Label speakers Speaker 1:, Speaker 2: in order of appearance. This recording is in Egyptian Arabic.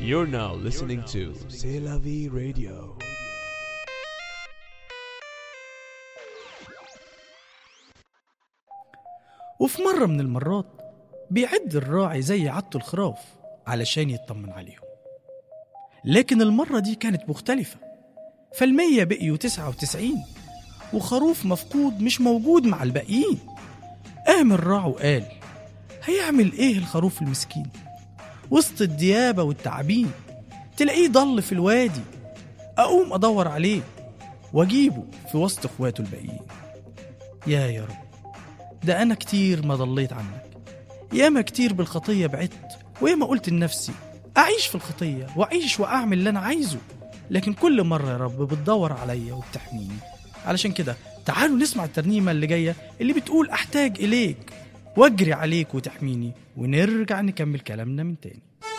Speaker 1: You're now listening to C'est la vie radio.
Speaker 2: وفي مرة من المرات بيعد الراعي زي عادته الخراف علشان يطمن عليهم لكن المرة دي كانت مختلفة فالمية بقيوا تسعة وتسعين وخروف مفقود مش موجود مع الباقيين قام الراع وقال هيعمل ايه الخروف المسكين وسط الديابة والتعابين تلاقيه ضل في الوادي أقوم أدور عليه وأجيبه في وسط إخواته الباقيين يا يا رب ده أنا كتير ما ضليت عنك ياما كتير بالخطية بعدت وياما قلت لنفسي أعيش في الخطية وأعيش وأعمل اللي أنا عايزه لكن كل مرة يا رب بتدور عليا وبتحميني علشان كده تعالوا نسمع الترنيمة اللي جاية اللي بتقول أحتاج إليك واجري عليك وتحميني ونرجع نكمل كلامنا من تاني